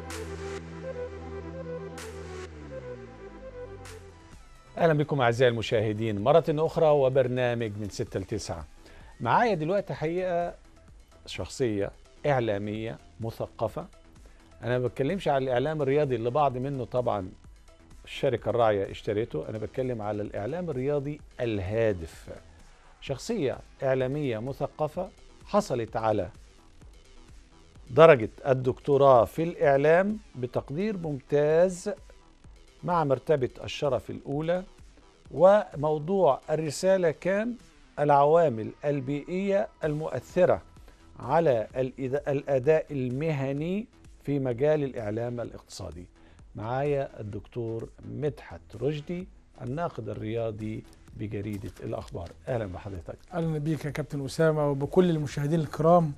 اهلا بكم اعزائي المشاهدين مره اخرى وبرنامج من 6 ل 9 معايا دلوقتي حقيقه شخصيه اعلاميه مثقفه انا ما بتكلمش على الاعلام الرياضي اللي بعض منه طبعا الشركه الراعيه اشتريته انا بتكلم على الاعلام الرياضي الهادف شخصيه اعلاميه مثقفه حصلت على درجه الدكتوراه في الاعلام بتقدير ممتاز مع مرتبة الشرف الأولى وموضوع الرسالة كان العوامل البيئية المؤثرة على الإد- الأداء المهني في مجال الإعلام الاقتصادي معايا الدكتور مدحت رشدي الناقد الرياضي بجريدة الأخبار أهلا بحضرتك اهلا بيك يا كابتن اسامه وبكل المشاهدين الكرام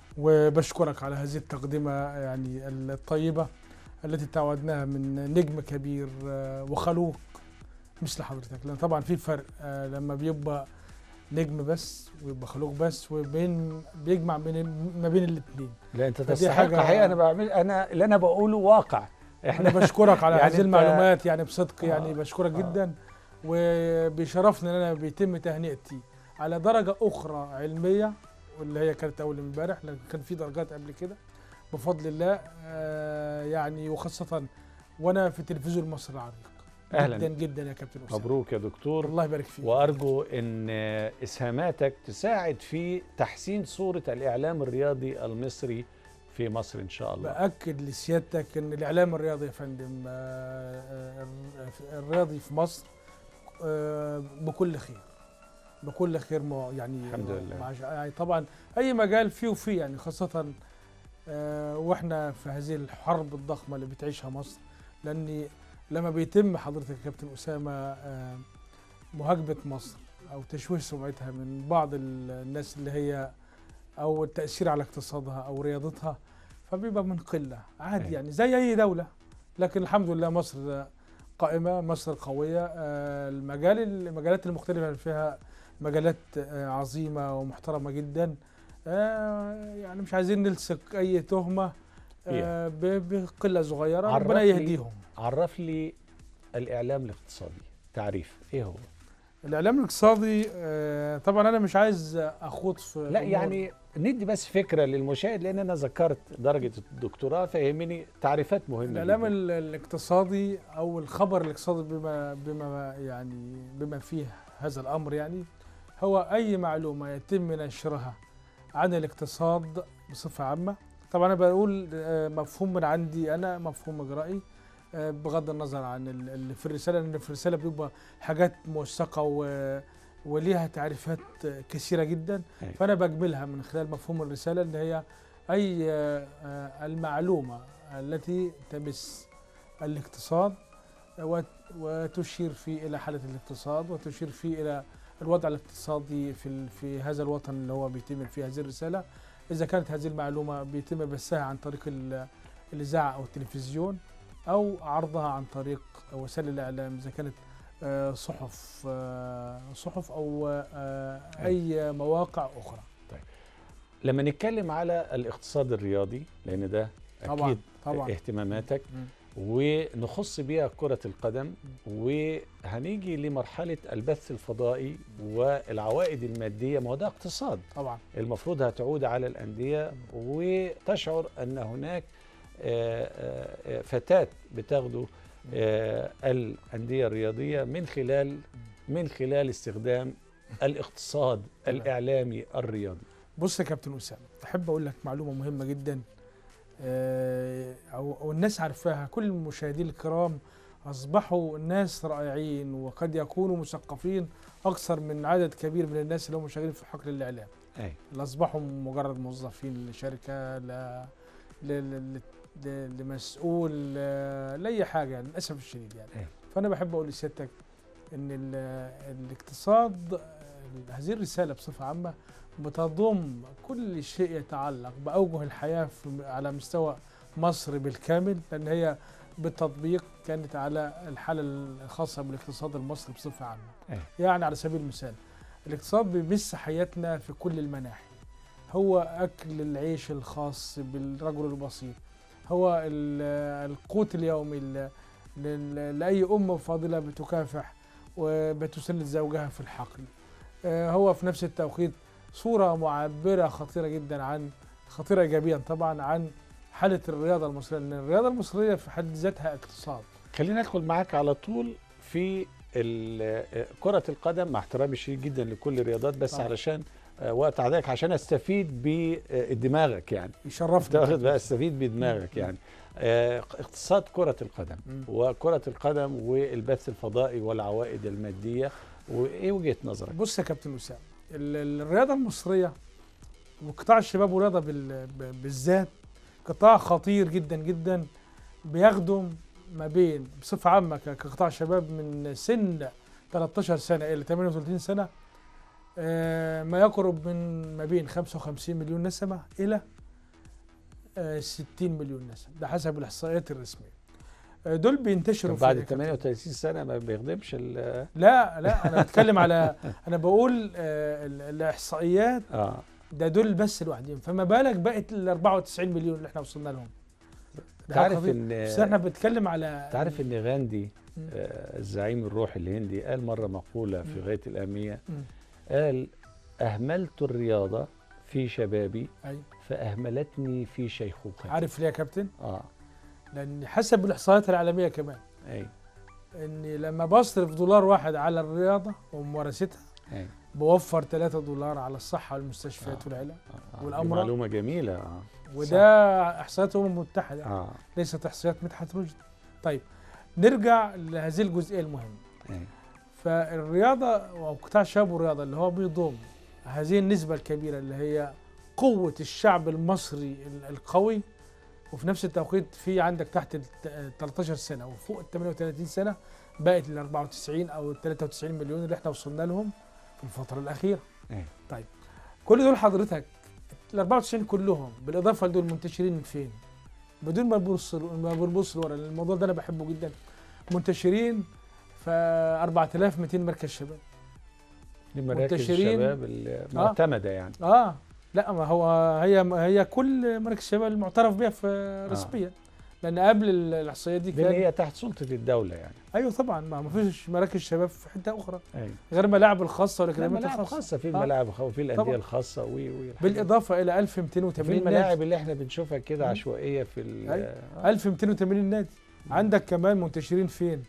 وبشكرك على هذه التقدمه يعني الطيبه التي تعودناها من نجم كبير آه، وخلوق مثل حضرتك لان طبعا في فرق آه، لما بيبقى نجم بس ويبقى خلوق بس وبين بيجمع بين ما بين الاثنين لا أنت فدي تستحق حاجة- حقيقة أنا بعمل أنا اللي أنا بقوله واقع احنا بشكرك على يعني هذه أنت- المعلومات يعني بصدق يعني آه. بشكرك آه. جدا وبيشرفني ان انا بيتم تهنئتي على درجه اخرى علميه واللي هي كانت اول امبارح لان كان في درجات قبل كده بفضل الله آه يعني وخاصه وانا في تلفزيون مصر العريق أهلاً. جدا جدا يا كابتن اسامه مبروك يا دكتور الله يبارك فيك وارجو ان اسهاماتك تساعد في تحسين صوره الاعلام الرياضي المصري في مصر ان شاء الله باكد لسيادتك ان الاعلام الرياضي يا فندم آه، آه، الرياضي في مصر آه، بكل خير بكل خير ما يعني الحمد لله. مع يعني طبعا اي مجال فيه وفيه يعني خاصه آه، واحنا في هذه الحرب الضخمه اللي بتعيشها مصر لان لما بيتم حضرتك يا كابتن اسامه آه، مهاجمه مصر او تشويه سمعتها من بعض ال- الناس اللي هي او التاثير على اقتصادها او رياضتها فبيبقى من قله عادي أيوة. يعني زي اي دوله لكن الحمد لله مصر قائمه مصر قويه آه، المجال المجالات المختلفه اللي فيها مجالات آه، عظيمه ومحترمه جدا آه، يعني مش عايزين نلصق اي تهمه آه، ب- بقله صغيره عرف ربنا لي- يهديهم عرف لي الاعلام الاقتصادي تعريف ايه هو الاعلام الاقتصادي آه، طبعا انا مش عايز اخوض في لا أمور- يعني ندي بس فكره للمشاهد لان انا ذكرت درجه الدكتوراه فيهمني تعريفات مهمه الاعلام جداً. ال- الاقتصادي او الخبر الاقتصادي بما بما يعني بما فيه هذا الامر يعني هو اي معلومه يتم نشرها عن الاقتصاد بصفه عامه طبعا انا بقول آه، مفهوم من عندي انا مفهوم اجرائي آه، بغض النظر عن ال- اللي في الرساله لان في الرساله بيبقى حاجات موثقه و وليها تعريفات آه، كثيره جدا أيوة. فانا بجملها من خلال مفهوم الرساله اللي هي اي آه، آه، المعلومه التي تمس الاقتصاد وت- وتشير فيه الى حاله الاقتصاد وتشير فيه الى الوضع الاقتصادي في ال- في هذا الوطن اللي هو بيتم فيه هذه الرساله اذا كانت هذه المعلومه بيتم بثها عن طريق ال- الاذاعه او التلفزيون او عرضها عن طريق وسائل الاعلام اذا كانت آه، صحف آه، صحف او آه، اي مواقع اخرى لما نتكلم على الاقتصاد الرياضي لان ده طبعا اكيد طبعا اهتماماتك مم. ونخص بيها كرة القدم وهنيجي لمرحلة البث الفضائي والعوائد المادية ما هو ده اقتصاد طبعا المفروض هتعود على الأندية وتشعر أن هناك آه، آه، فتاة بتاخده آه، الأندية الرياضية من خلال من خلال استخدام الاقتصاد تمام. الإعلامي الرياضي بص يا كابتن اسامه احب اقول لك معلومه مهمه جدا آه، او أو الناس عارفاها كل المشاهدين الكرام اصبحوا ناس رائعين وقد يكونوا مثقفين اكثر من عدد كبير من الناس اللي هم شغالين في حقل الاعلام أي. اللي اصبحوا مجرد موظفين لشركه ل... ل... ل... ل... لمسؤول آه، لاي حاجه يعني للاسف الشديد يعني أي. فانا بحب اقول لسيادتك ان ال... الاقتصاد آه، هذه الرساله بصفه عامه بتضم كل شيء يتعلق باوجه الحياه في على مستوى مصر بالكامل لان هي بالتطبيق كانت على الحاله الخاصه بالاقتصاد المصري بصفه عامه. أي. يعني على سبيل المثال الاقتصاد بيمس حياتنا في كل المناحي. هو اكل العيش الخاص بالرجل البسيط. هو ال- القوت اليومي ل- لل- لأي أم فاضلة بتكافح وبتسند زوجها في الحقل آه، هو في نفس التوقيت صورة معبرة خطيرة جدا عن خطيرة إيجابيا طبعا عن حالة الرياضة المصرية لأن الرياضة المصرية في حد ذاتها اقتصاد خلينا ندخل معاك على طول في ال- كرة القدم مع احترامي الشديد جدا لكل الرياضات بس طبعا. علشان آه، وقت عداك عشان استفيد بدماغك يعني انت يشرفنا واخد بقى استفيد بدماغك يعني آه، اقتصاد كرة القدم مم. وكرة القدم والبث الفضائي والعوائد المادية وايه وجهة نظرك؟ بص يا كابتن أسامة ال- الرياضة المصرية وقطاع الشباب والرياضة بال- ب- بالذات قطاع خطير جدا جدا بيخدم ما بين بصفة عامة ك- كقطاع شباب من سن 13 سنة إلى 38 سنة آه، ما يقرب من ما بين 55 مليون نسمة إلى آه، 60 مليون نسمة ده حسب الإحصائيات الرسمية آه، دول بينتشروا طب بعد في- 38 سنة ما بيخدمش ال- لا لا أنا بتكلم على أنا بقول آه، ال- الإحصائيات اه ده دول بس لوحدهم فما بالك بقت ال 94 مليون اللي احنا وصلنا لهم ده تعرف خطير. ان بس احنا بنتكلم على تعرف ان غاندي مم. آه، الزعيم الروحي الهندي قال مرة مقولة في مم. غاية الأهمية مم. قال أهملت الرياضة في شبابي أيوة. فأهملتني في شيخوختي عارف ليه يا كابتن؟ اه لان حسب الاحصائيات العالميه كمان اي اني لما بصرف دولار واحد على الرياضه وممارستها اي بوفر 3 دولار على الصحه والمستشفيات آه. والعلاج آه، دي والأمراض. معلومة جميلة اه وده احصائيات الامم المتحده اه ليست احصائيات مدحت رشد طيب نرجع لهذه الجزئيه المهمه اي فالرياضة أو قطاع الشباب والرياضة اللي هو بيضم هذه النسبة الكبيرة اللي هي قوة الشعب المصري ال- القوي وفي نفس التوقيت في عندك تحت ال 13 سنة وفوق ال 38 سنة بقت ال 94 أو ال 93 مليون اللي احنا وصلنا لهم في الفترة الأخيرة. اي طيب كل دول حضرتك ال 94 كلهم بالإضافة لدول منتشرين فين؟ بدون ما نبص ما بنبص لورا لأن الموضوع ده أنا بحبه جدا منتشرين في 4200 مركز شباب دي مراكز منتشرين. الشباب المعتمدة يعني اه لا ما هو هي هي كل مراكز الشباب المعترف بها في رسميا لان قبل ال- الاحصائيه دي دي اللي كان هي تحت سلطة الدولة يعني ايوه طبعا ما ما فيش مراكز شباب في حته اخرى اي غير ملاعب الخاصه لا والاكاديميات ملاعب الخاصه خاصة في آه. الملاعب الخ- وفي الأندية طبعا. الخاصة وي وي الحاجات. بالاضافه الى في 1280 نادي الملاعب اللي احنا بنشوفها كده مم. عشوائية في ال أيوة. آه. 1280 نادي عندك كمان منتشرين فين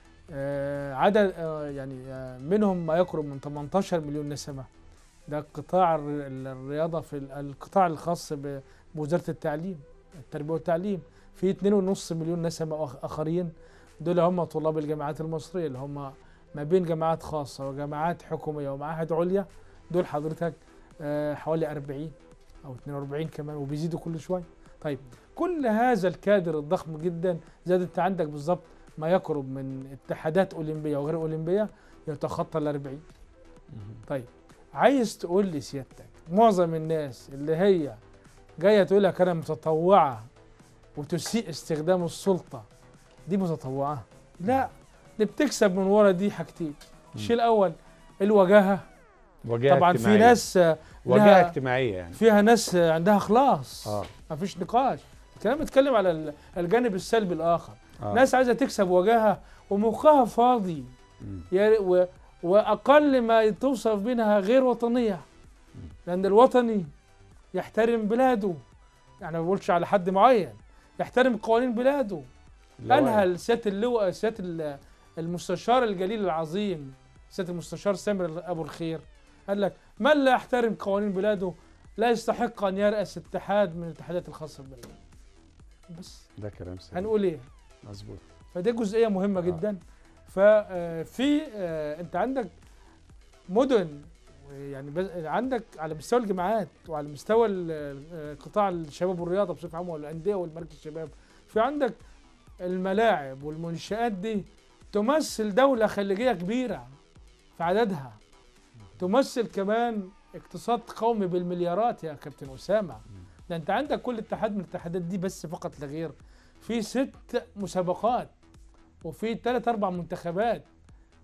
آه عدد آه يعني آه منهم ما يقرب من 18 مليون نسمه ده قطاع الر- الرياضه في ال- القطاع الخاص ب- بوزاره التعليم التربيه والتعليم في 2.5 مليون نسمه آخ- اخرين دول هم طلاب الجامعات المصريه اللي هم ما بين جامعات خاصه وجامعات حكوميه ومعاهد عليا دول حضرتك آه حوالي 40 او 42 كمان وبيزيدوا كل شويه طيب كل هذا الكادر الضخم جدا زاد انت عندك بالظبط ما يقرب من اتحادات اولمبيه وغير اولمبيه يتخطى ال 40 مم. طيب عايز تقول لي سيادتك معظم الناس اللي هي جايه تقول لك انا متطوعه وتسيء استخدام السلطه دي متطوعه لا اللي بتكسب من ورا دي حاجتين الشيء الاول الوجاهه وجهة طبعا في اجتماعية. ناس آه، وجهة لها- اجتماعية يعني فيها ناس آه، عندها اخلاص اه ما فيش نقاش الكلام بيتكلم على ال- الجانب السلبي الاخر آه. ناس عايزه تكسب وجاهها ومخها فاضي مم. يا- و- واقل ما توصف منها غير وطنيه لان الوطني يحترم بلاده يعني ما بقولش على حد معين يحترم قوانين بلاده لا قالها سياده اللواء سياده ال- المستشار الجليل العظيم سياده المستشار سامر ابو الخير قال لك من لا يحترم قوانين بلاده لا يستحق ان يرأس اتحاد من الاتحادات الخاصه ببلده بس ده كلام سليم هنقول ايه مظبوط فدي جزئيه مهمه آه. جدا ففي انت عندك مدن يعني بز- عندك على مستوى الجامعات وعلى مستوى ال- آه، قطاع الشباب والرياضه بصفه عامه والانديه والمراكز الشباب في عندك الملاعب والمنشآت دي تمثل دوله خليجيه كبيره في عددها تمثل كمان اقتصاد قومي بالمليارات يا كابتن اسامه ده انت عندك كل اتحاد من الاتحادات دي بس فقط لا غير في ست مسابقات وفي ثلاث اربع منتخبات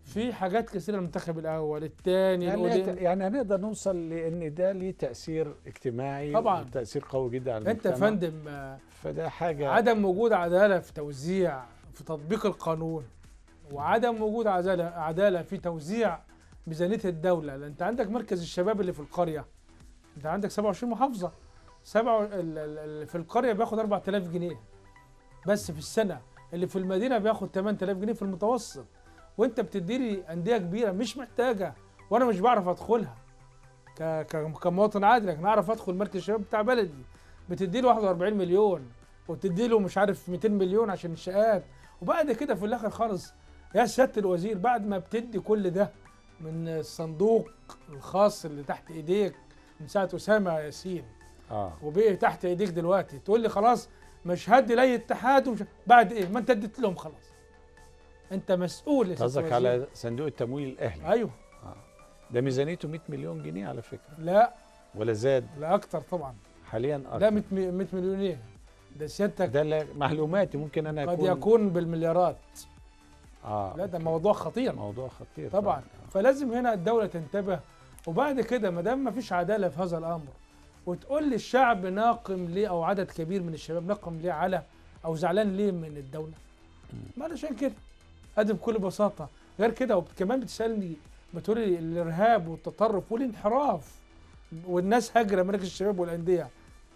في حاجات كثيره المنتخب الاول الثاني يعني, ليه ت- الأولين. يعني هنقدر نوصل لان ده ليه تاثير اجتماعي طبعاً. تاثير قوي جدا على انت يا المجتمع فندم آه، فده حاجه عدم وجود عداله في توزيع في تطبيق القانون وعدم وجود عداله عداله في توزيع ميزانيه الدوله لان انت عندك مركز الشباب اللي في القريه انت عندك 27 محافظه سبعة ال- ال- ال- في القريه بياخد 4000 جنيه بس في السنه اللي في المدينه بياخد 8000 جنيه في المتوسط وانت بتدي لي انديه كبيره مش محتاجه وانا مش بعرف ادخلها ك- ك- كمواطن عادي لكن اعرف ادخل مركز الشباب بتاع بلدي بتدي له 41 مليون وتدي له مش عارف 200 مليون عشان الشقات وبعد كده في الاخر خالص يا سياده الوزير بعد ما بتدي كل ده من الصندوق الخاص اللي تحت ايديك من ساعه اسامه ياسين اه وبقي تحت ايديك دلوقتي تقول لي خلاص مش هدي لاي اتحاد ومش بعد ايه ما انت اديت لهم خلاص انت مسؤول يا سيادة قصدك الوزير. على صندوق التمويل الاهلي ايوه ده ميزانيته 100 مليون جنيه على فكره لا ولا زاد لا اكتر طبعا حاليا لا أكتر. 100 مي- 100 مليون ايه ده سيادتك ده لا- معلوماتي ممكن انا قد اكون يكون بالمليارات اه لا ده أوكي. موضوع خطير موضوع خطير طبعا آه. فلازم هنا الدوله تنتبه وبعد كده ما دام ما فيش عداله في هذا الامر وتقول لي الشعب ناقم ليه او عدد كبير من الشباب ناقم ليه على او زعلان ليه من الدوله ما علشان كده ادي بكل بساطه غير كده وكمان بتسالني بتقولي الارهاب والتطرف والانحراف والناس هاجره مراكز الشباب والانديه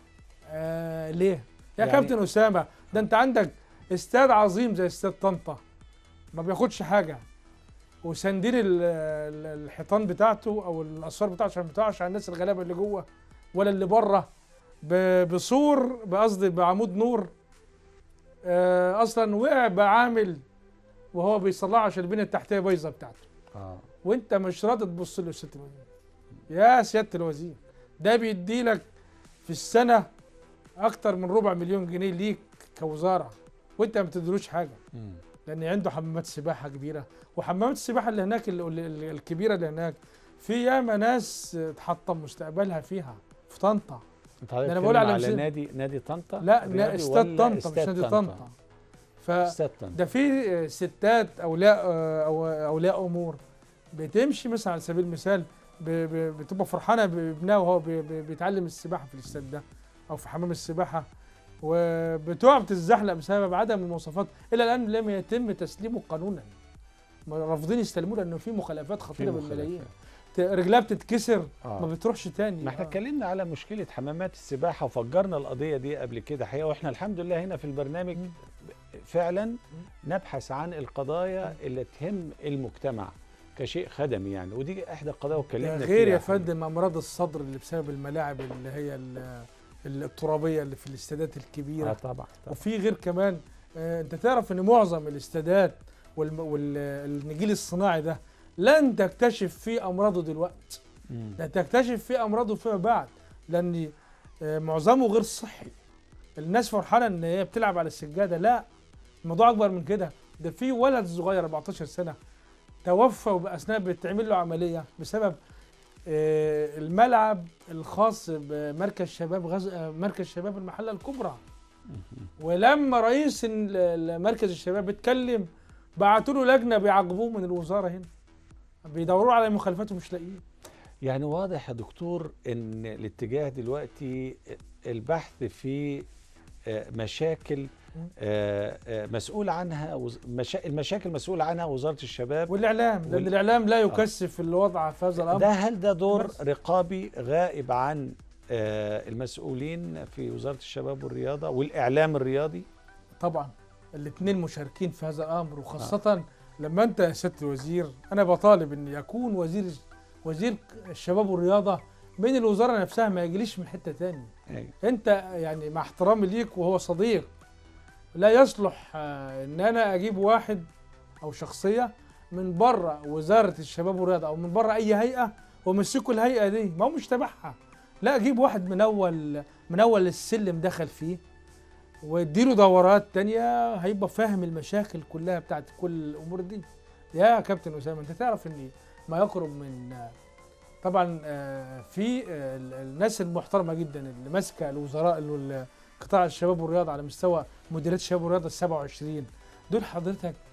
آه ليه يا يعني- كابتن اسامه ده انت عندك استاد عظيم زي استاد طنطا ما بياخدش حاجه وسندين ال- ال- الحيطان بتاعته او الاسوار بتاعته عشان ما تقعش على الناس الغلابه اللي جوه ولا اللي بره ب- بسور بقصدي بعمود نور آه، اصلا وقع بعامل وهو بيصلحه عشان البنيه التحتيه بايظه بتاعته اه وانت مش راضي تبص له يا سياده الوزير يا سياده الوزير ده بيدي لك في السنه اكتر من ربع مليون جنيه ليك كوزاره وانت ما بتديلوش حاجه مم. لان عنده حمامات سباحه كبيره وحمامات السباحه اللي هناك ال- ال- الكبيره اللي هناك في ياما ناس تحطم مستقبلها فيها في طنطا انت حضرتك أنا بقول بتتكلم على على مسير- نادي نادي طنطا لا الرياضي لا استاد ولا طنطا مش استاد نادي طنطا ف استاد طنطا ده في ستات اولياء او اولياء امور بتمشي مثلا على سبيل المثال ب- ب- بتبقى فرحانه بابنها وهو بي- بي- بيتعلم السباحه في الاستاد ده او في حمام السباحه وبتقع بتتزحلق بسبب عدم المواصفات الى الان لم يتم تسليمه قانونا ما رافضين يستلموه لانه في مخالفات في خطيره بالملايين مخالفات. ت- رجلها بتتكسر آه. ما بتروحش تاني ما احنا آه. اتكلمنا على مشكله حمامات السباحه وفجرنا القضيه دي قبل كده حقيقه واحنا الحمد لله هنا في البرنامج مم. فعلا نبحث عن القضايا اللي تهم المجتمع كشيء خدمي يعني ودي احدى القضايا ده واتكلمنا غير فيها يا حقيقة. فندم امراض الصدر اللي بسبب الملاعب اللي هي ال- الترابيه اللي في الاستادات الكبيره اه طبعا طبعا وفي غير كمان آه، انت تعرف ان معظم الاستادات والنجيل الصناعي ده لن تكتشف فيه امراضه دلوقتي مم. ده تكتشف فيه امراضه فيما بعد لان آه، معظمه غير صحي الناس فرحانه ان هي بتلعب على السجاده لا الموضوع اكبر من كده ده في ولد صغير 14 سنه توفى واثناء بتعمل له عمليه بسبب آه، الملعب الخاص بمركز شباب غز... آه، مركز شباب المحله الكبرى مم. ولما رئيس ال- ال- مركز الشباب اتكلم بعتوا له لجنه بيعاقبوه من الوزاره هنا بيدوروا على مخالفاته مش لاقيين يعني واضح يا دكتور ان الاتجاه دلوقتي البحث في آه، مشاكل آه، آه، مسؤول عنها وز- مشا... المشاكل مسؤول عنها وزاره الشباب والاعلام لان وال- الاعلام لا يكثف الوضع في هذا الامر ده هل ده دور بس. رقابي غائب عن آه، المسؤولين في وزاره الشباب والرياضه والاعلام الرياضي طبعا الاثنين مشاركين في هذا الامر وخاصه لما انت يا سياده الوزير انا بطالب ان يكون وزير وزير الشباب والرياضه من الوزاره نفسها ما يجيليش من حته تاني أيوة. انت يعني مع احترامي ليك وهو صديق لا يصلح آه، ان انا اجيب واحد او شخصيه من بره وزاره الشباب والرياضه او من بره اي هيئه ومسكوا الهيئه دي ما هو مش تبعها لا اجيب واحد من اول من اول السلم دخل فيه واديله دورات تانية هيبقى فاهم المشاكل كلها بتاعت كل الامور دي يا كابتن اسامه انت تعرف ان ما يقرب من آه، طبعا آه، في آه، ال- الناس المحترمه جدا اللي ماسكه الوزراء ال- قطاع الشباب والرياضه على مستوى مديريات الشباب والرياضه ال 27 دول حضرتك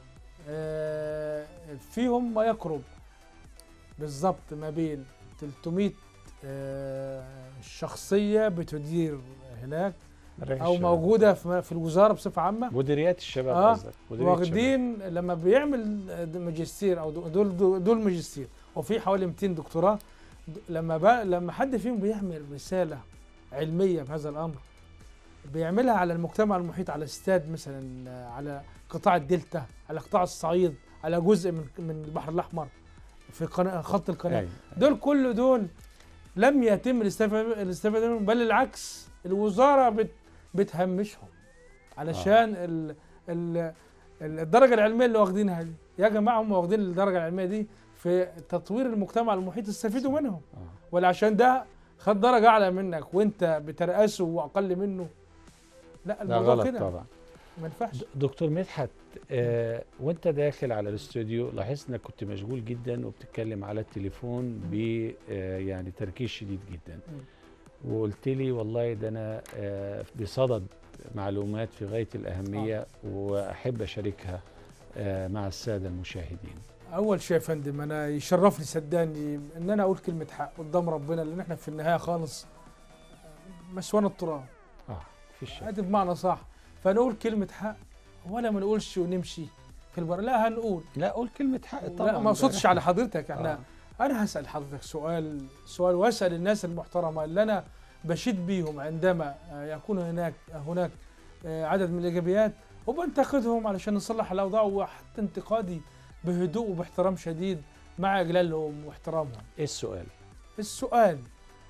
آه، فيهم ما يقرب بالضبط ما بين 300 آه، شخصيه بتدير هناك مراكز او الشباب. موجوده في في الوزاره بصفه عامه مديريات الشباب آه، قصدك مديريات الشباب. واخدين لما بيعمل ماجستير او دول دول, دول ماجستير وفي حوالي 200 دكتوراه د- لما بقى لما حد فيهم بيعمل رساله علميه بهذا الامر بيعملها على المجتمع المحيط على استاد مثلا آه، على قطاع الدلتا على قطاع الصعيد على جزء من من البحر الاحمر في قناه خط القناه أيوة. دول كل دول لم يتم الاستفادة الاستفادة منهم بل العكس الوزارة بت بتهمشهم علشان ال ال ال- الدرجة العلمية اللي واخدينها دي يا جماعة هم واخدين الدرجة العلمية دي في تطوير المجتمع المحيط استفيدوا منهم آه. ولا عشان ده خد درجة أعلى منك وأنت بترأسه وأقل منه لا ده الموضوع غلط كده طبعا ما ينفعش د- دكتور مدحت آه وانت داخل على الاستوديو لاحظت انك كنت مشغول جدا وبتتكلم على التليفون ب آه يعني تركيز شديد جدا وقلت لي والله ده انا آه بصدد معلومات في غايه الاهميه واحب اشاركها آه مع الساده المشاهدين اول شيء يا فندم انا يشرفني صدقني ان انا اقول كلمه حق قدام ربنا لان احنا في النهايه خالص مسوانا التراب اه في شك ادي بمعنى صح فنقول كلمه حق ولا ما نقولش ونمشي في البر لا هنقول لا قول كلمه حق طبعا لا ما اقصدش على حضرتك احنا آه. انا هسال حضرتك سؤال سؤال واسال الناس المحترمه اللي انا بشيد بيهم عندما آه، يكون هناك هناك آه، عدد من الايجابيات وبنتقدهم علشان نصلح الاوضاع وحتى انتقادي بهدوء وباحترام شديد مع اجلالهم واحترامهم ايه السؤال السؤال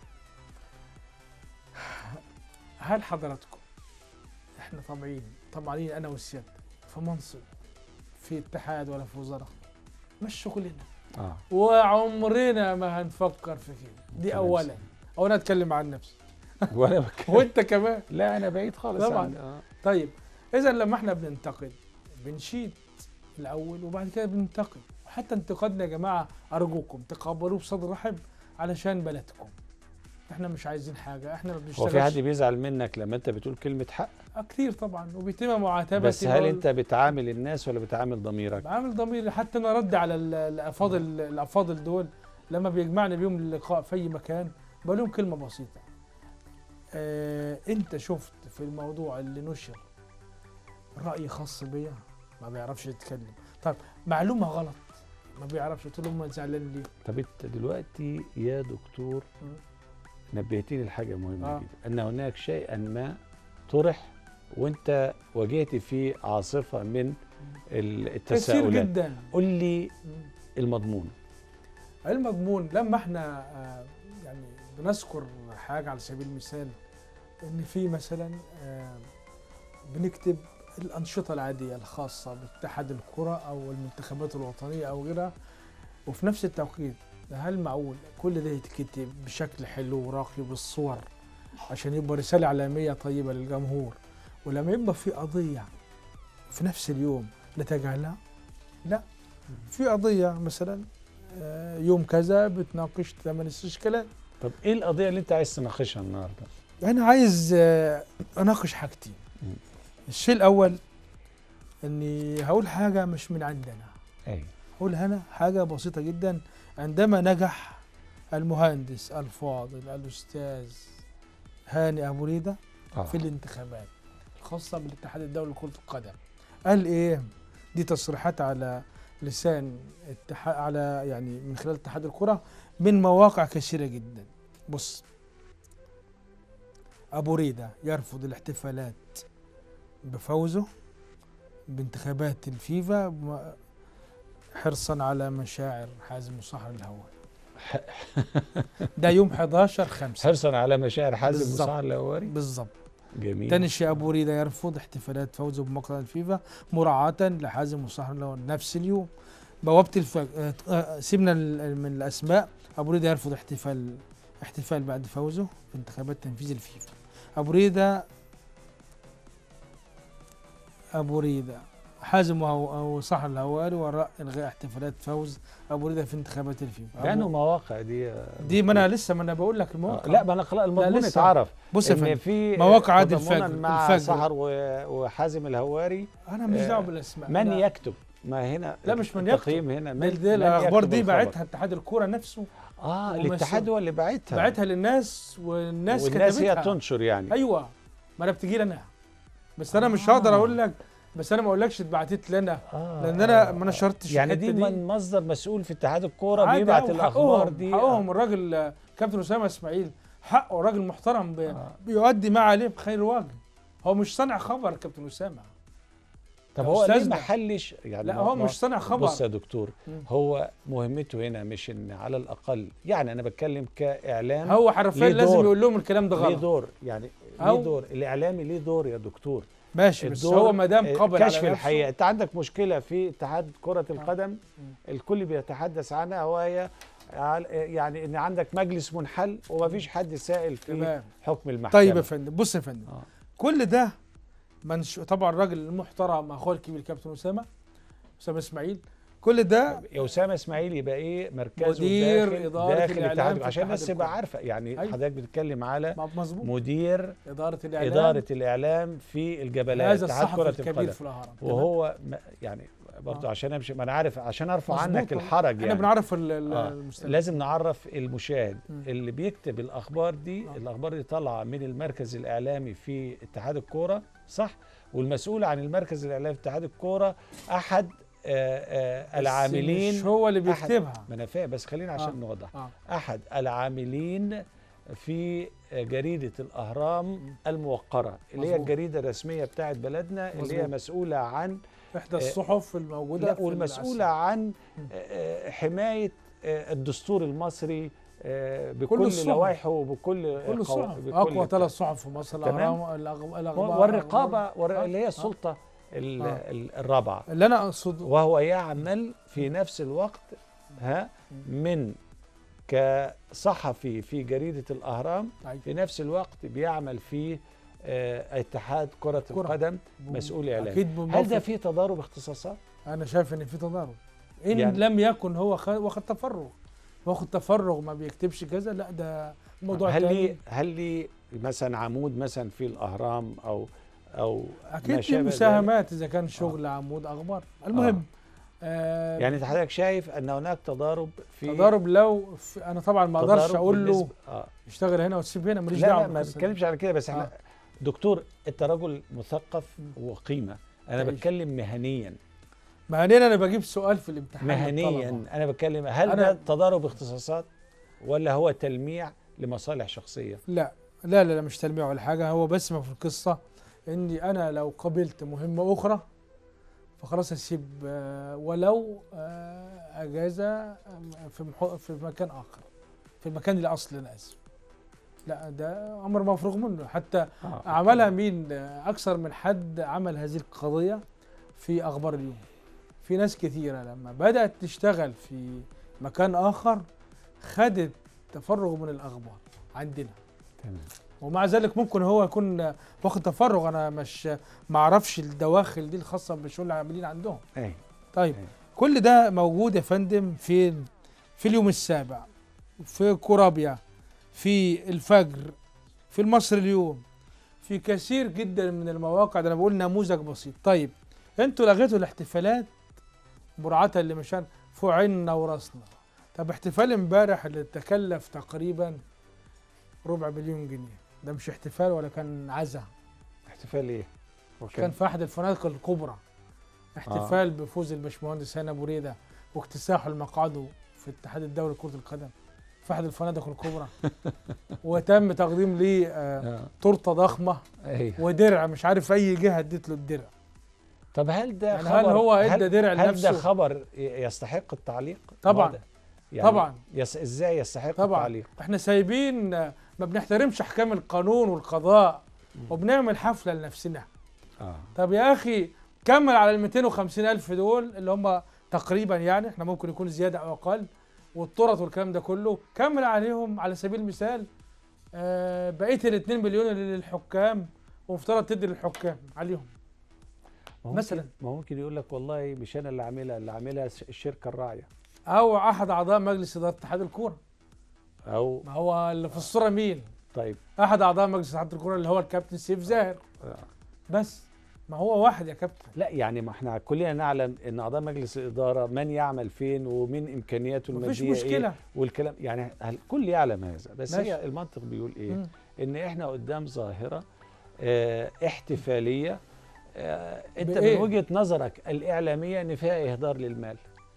هل حضراتكم احنا طمعين طمعانين انا والسيادة في منصب في اتحاد ولا في وزاره مش شغلنا اه وعمرنا ما هنفكر في كده دي كلام اولا سليم. او انا اتكلم عن نفسي وانا بك... وانت كمان لا انا بعيد خالص طبعاً. عن- آه. طيب اذا لما احنا بننتقد بنشيد الاول وبعد كده بننتقد وحتى انتقادنا يا جماعه ارجوكم تقبلوه بصدر رحب علشان بلدكم احنا مش عايزين حاجه احنا ما هو بنشتغلش في حد بيزعل منك لما انت بتقول كلمه حق آه كتير طبعا وبيتم معاتبتي بس هل بقول- انت بتعامل الناس ولا بتعامل ضميرك بعمل ضميري حتى انا رد على ال- الافاضل الافاضل دول لما بيجمعني بيهم اللقاء في اي مكان بقول لهم كلمه بسيطه آه انت شفت في الموضوع اللي نشر راي خاص بيا ما بيعرفش يتكلم طب معلومه غلط ما بيعرفش قلت لهم ما زعلان ليه طب انت دلوقتي يا دكتور مم. نبهتني لحاجه مهمه آه. جدا ان هناك شيئا ما طرح وانت واجهت فيه عاصفه من ال- كثير التساؤلات جدا قول لي مم. المضمون المضمون لما احنا آه، يعني بنذكر حاجه على سبيل المثال ان في مثلا آه، بنكتب الانشطه العاديه الخاصه باتحاد الكره او المنتخبات الوطنيه او غيرها وفي نفس التوقيت هل معقول كل ده يتكتب بشكل حلو وراقي بالصور عشان يبقى رساله اعلاميه طيبه للجمهور ولما يبقى في قضيه في نفس اليوم نتجاهلها لا في قضيه مثلا آه، يوم كذا بتناقش ثمان استشكالات طب ايه القضيه اللي انت عايز تناقشها النهارده انا عايز آه، اناقش حاجتين مم. الشيء الاول اني هقول حاجه مش من عندنا ايوه هقول هنا حاجه بسيطه جدا عندما نجح المهندس الفاضل الاستاذ هاني ابو ريده آه. في الانتخابات الخاصه بالاتحاد الدولي لكره القدم قال ايه دي تصريحات على لسان اتحاد على يعني من خلال اتحاد الكره من مواقع كثيره جدا بص ابو ريده يرفض الاحتفالات بفوزه بانتخابات الفيفا م- حرصا على مشاعر حازم وصحر الهوى ده يوم 11 5 حرصا على مشاعر حازم بالظبط. وسعد الهواري بالظبط جميل تاني شيء ابو ريده يرفض احتفالات فوزه بمقر الفيفا مراعاة لحازم وصحر له نفس اليوم بوابة الفجر آه، آه، سيبنا ال- من الاسماء ابو ريده يرفض احتفال احتفال بعد فوزه في انتخابات تنفيذ الفيفا ابو ريده ابو ريده حازم وهو- وصحر الهواري وراء الغاء احتفالات فوز ابو ريده في انتخابات الفيفا لانه أبو مواقع دي دي ما انا لسه ما انا بقول لك آه، المواقع لا ما انا خلاص المضمون لسه. اتعرف بص يا ان فندم في مواقع عادل تضامنا الفجر- مع الفجر. سحر و- وحازم الهواري انا مش آه، دعوه بالاسماء من أنا- يكتب ما هنا لا، مش من يكتب. التقييم هنا دي, من دي من الاخبار يكتب دي الخبر. باعتها اتحاد الكوره نفسه اه ومسؤول. الاتحاد هو اللي باعتها باعتها للناس والناس والناس هي كتبتها. تنشر يعني ايوه ما انا بتجي لي انا بس انا مش هقدر آه. اقول لك بس انا ما اقولكش اتبعتت لي انا آه لان انا آه، ما نشرتش يعني الحتة دي من مصدر مسؤول في اتحاد الكوره عادي، بيبعت آه، الاخبار وحقهم- دي حقهم الراجل آه، كابتن اسامه اسماعيل حقه راجل محترم بي- آه. بيؤدي ما عليه بخير وجه هو مش صانع خبر كابتن اسامه طب يا هو ليه أستاذنا. ما حلش يعني لا ما- هو ما- مش صانع خبر بص يا دكتور مم. هو مهمته هنا مش ان على الاقل يعني انا بتكلم كاعلام هو حرفيا ليه لازم دور. يقول لهم الكلام ده ليه غلط دور يعني ليه أو- دور الاعلامي ليه دور يا دكتور ماشي بس الدور- هو ما دام آه، قبل كشف على الحقيقه نفسه انت عندك مشكله في اتحاد كره القدم مم. الكل بيتحدث عنها وهي عل- يعني ان عندك مجلس منحل ومفيش حد سائل في تمام حكم المحكمه طيب يا فندم بص يا فندم آه. كل ده منش... طبعا الراجل المحترم اخوه الكبير كابتن اسامه اسامه اسماعيل كل ده يا اسامه اسماعيل يبقى ايه مركزه مدير داخل إدارة داخل الإعلام الاتحاد في عشان اتحاد الناس تبقى الكرة. عارفه يعني أيوة. حضرتك بتتكلم على ما- مظبوط مدير اداره الاعلام اداره الاعلام في الجبلات هذا اتحاد الصحفي كره الكبير القدم في الهرم تمام؟ وهو م- يعني برضه آه. عشان امشي ما انا عارف عشان ارفع مظبوط عنك والله. الحرج احنا يعني بنعرف ال- ال- آه. المستمع لازم نعرف المشاهد مم. اللي بيكتب الاخبار دي آه. الاخبار دي طالعه من المركز الاعلامي في اتحاد الكوره صح والمسؤول عن المركز الاعلامي في اتحاد الكوره احد آه، آه، بس العاملين مش هو اللي أحد- بيكتبها ما انا فاهم بس خلينا عشان نوضح اه احد العاملين في جريده الاهرام الموقره اللي هي مظبوط. الجريده الرسميه بتاعت بلدنا اللي هي مظبوط. مسؤوله عن احدى آه، الصحف الموجوده لا في والمسؤوله العسل. عن مم. آه، حمايه آه، الدستور المصري آه، كل بكل الصحف. لوائحه وبكل كل قوا- الصحف بكل اقوى بتاع. ثلاث صحف في مصر تمام. الأهرام- الأغ- و- الاخبار والرقابه والر- آه، اللي آه. هي السلطه ال- آه. ال- الرابعه اللي انا اقصده وهو يعمل في نفس الوقت ها من كصحفي في جريده الاهرام أيوة. في نفس الوقت بيعمل في آه، اتحاد كره كرة. القدم مسؤول إعلامي. اكيد هل ده بموافق. في تضارب اختصاصات؟ انا شايف ان في تضارب ان يعني- لم يكن هو خ... واخد تفرغ واخد تفرغ ما بيكتبش كذا لا ده موضوع هل تاني لي هل لي مثلا عمود مثلا في الاهرام او او اكيد ما في شابه مساهمات اذا كان شغل عمود اخبار المهم آه يعني انت حضرتك شايف ان هناك تضارب في تضارب لو في انا طبعا ما اقدرش تضارب اقول له بالنسبة- آه. اشتغل هنا وتسيب هنا ماليش لا دعوه لا ما بالقصة دي. بتكلمش على كده بس احنا آه. دكتور انت رجل مثقف مم. وقيمه انا تعيش. بتكلم مهنيا مهنيا انا بجيب سؤال في الامتحان مهنيا للطلبة. انا بتكلم هل أنا- ده تضارب اختصاصات ولا هو تلميع لمصالح شخصيه لا لا لا لا مش تلميع ولا حاجه هو بس ما في القصه اني انا لو قبلت مهمه اخرى فخلاص اسيب آه، ولو آه، اجازه آه، في محو- في مكان اخر في المكان اللي اصلا انا اسف لا ده امر مفروغ منه حتى آه. عملها مين آه، اكثر من حد عمل هذه القضيه في اخبار اليوم في ناس كثيره لما بدات تشتغل في مكان اخر خدت تفرغ من الاخبار عندنا تمام. ومع ذلك ممكن هو يكون واخد تفرغ انا مش ما اعرفش الدواخل دي الخاصه بالشغل العاملين عندهم أي. طيب أي. كل ده موجود يا فندم في في اليوم السابع في كورابيا في الفجر في المصري اليوم في كثير جدا من المواقع ده انا بقول نموذج بسيط طيب انتوا لغيتوا الاحتفالات مراعاة لمشان فوق عيننا وراسنا طب احتفال امبارح اللي تكلف تقريبا ربع مليون جنيه ده مش احتفال ولا كان عزا احتفال ايه؟ كان في احد الفنادق الكبرى احتفال آه. بفوز الباشمهندس هاني ابو ريده واكتساحه لمقعده في الاتحاد الدولي لكره القدم في احد الفنادق الكبرى وتم تقديم ليه آه آه. تورته ضخمه ايوه ودرع مش عارف اي جهه ادت له الدرع طب هل ده يعني خبر هل هو هل, ادى درع هل ده لنفسه خبر ي- يستحق التعليق؟ طبعاً. ما هو ده- يعني طبعا يس ازاي يستحق طبعا التعليق؟ احنا سايبين آه، ما بنحترمش احكام القانون والقضاء وبنعمل حفله لنفسنا اه طب يا اخي كمل على ال 250 الف دول اللي هم تقريبا يعني احنا ممكن يكون زياده او اقل والطرط والكلام ده كله كمل عليهم على سبيل المثال آه بقيه ال 2 مليون اللي للحكام ومفترض تدي للحكام عليهم ما ممكن- مثلاً. ما ممكن يقول لك والله مش انا اللي عاملها اللي عاملها الشركه الراعيه او احد اعضاء مجلس اداره اتحاد الكوره او ما هو اللي في الصوره مين طيب احد اعضاء مجلس اتحاد الكوره اللي هو الكابتن سيف زاهر آه. بس ما هو واحد يا كابتن لا يعني ما احنا كلنا نعلم ان اعضاء مجلس الاداره من يعمل فين ومن امكانياته مفيش الماديه مشكله ايه والكلام يعني الكل يعلم هذا بس ماشي. هي المنطق بيقول ايه مم. ان احنا قدام ظاهره اه احتفاليه اه انت بإيه؟ من وجهه نظرك الاعلاميه ان فيها اهدار للمال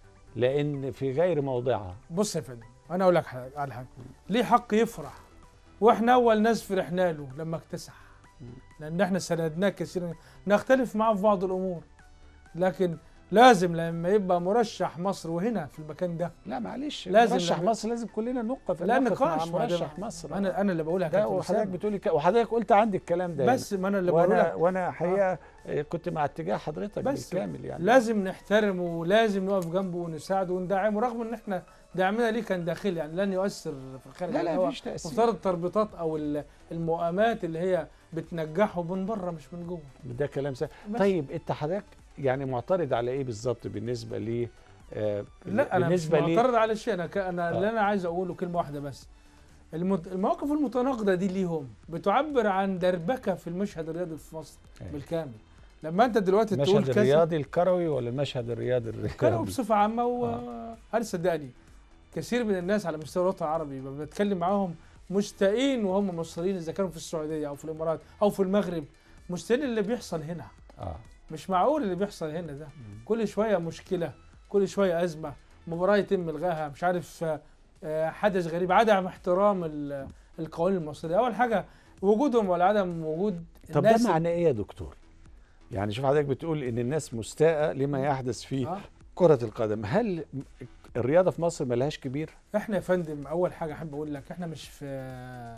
لان في غير موضعها بص يا فندم انا اقول لك حاجة- على حاجه ليه حق يفرح واحنا اول ناس فرحنا له لما اكتسح لان احنا ساندناه كثيرا نختلف معاه في بعض الامور لكن لازم لما يبقى مرشح مصر وهنا في المكان ده لا معلش لازم مرشح لما- مصر لازم كلنا نقف لا نقف مع نقاش ما ده- مرشح مصر انا انا اللي بقولها ده كابتن وحضرتك أسامة. بتقولي ك... وحضرتك قلت عندي الكلام ده بس ما انا اللي وانا بقولها وانا حقيقه آه. كنت مع اتجاه حضرتك بس بالكامل يعني لازم نحترمه ولازم نقف جنبه ونساعده وندعمه رغم ان احنا دعمنا ليه كان داخلي يعني لن يؤثر في الخارج لا يعني لا هو مفيش تاثير مفترض التربيطات او ال- المؤامات اللي هي بتنجحه من بره مش من جوه ده كلام سهل بس. طيب انت حضرتك يعني معترض على ايه بالظبط بالنسبه لي آه لا انا مش بالنسبه لي معترض على شيء انا ك... انا آه. اللي انا عايز اقوله كلمه واحده بس المت... المواقف المتناقضه دي ليهم بتعبر عن دربكه في المشهد الرياضي في مصر أيوة. بالكامل لما انت دلوقتي تقول المشهد كذا الرياضي الكروي ولا المشهد الرياضي كانوا الرياضي بصفه عامه وانا صدقني كثير من الناس على مستوى الوطن العربي لما بتكلم معاهم مشتاقين وهم مصريين اذا كانوا في السعوديه او في الامارات او في المغرب مشتاقين اللي بيحصل هنا اه مش معقول اللي بيحصل هنا ده كل شويه مشكله كل شويه ازمه مباراه يتم الغاها مش عارف آه، آه، حدث غريب عدم احترام ال- القوانين المصريه اول حاجه وجودهم ولا عدم وجود طب ده الناس معناه ايه يا دكتور يعني شوف حضرتك بتقول ان الناس مستاءه لما يحدث في آه. كره القدم هل الرياضه في مصر ملهاش كبير احنا يا فندم اول حاجه احب اقول لك احنا مش في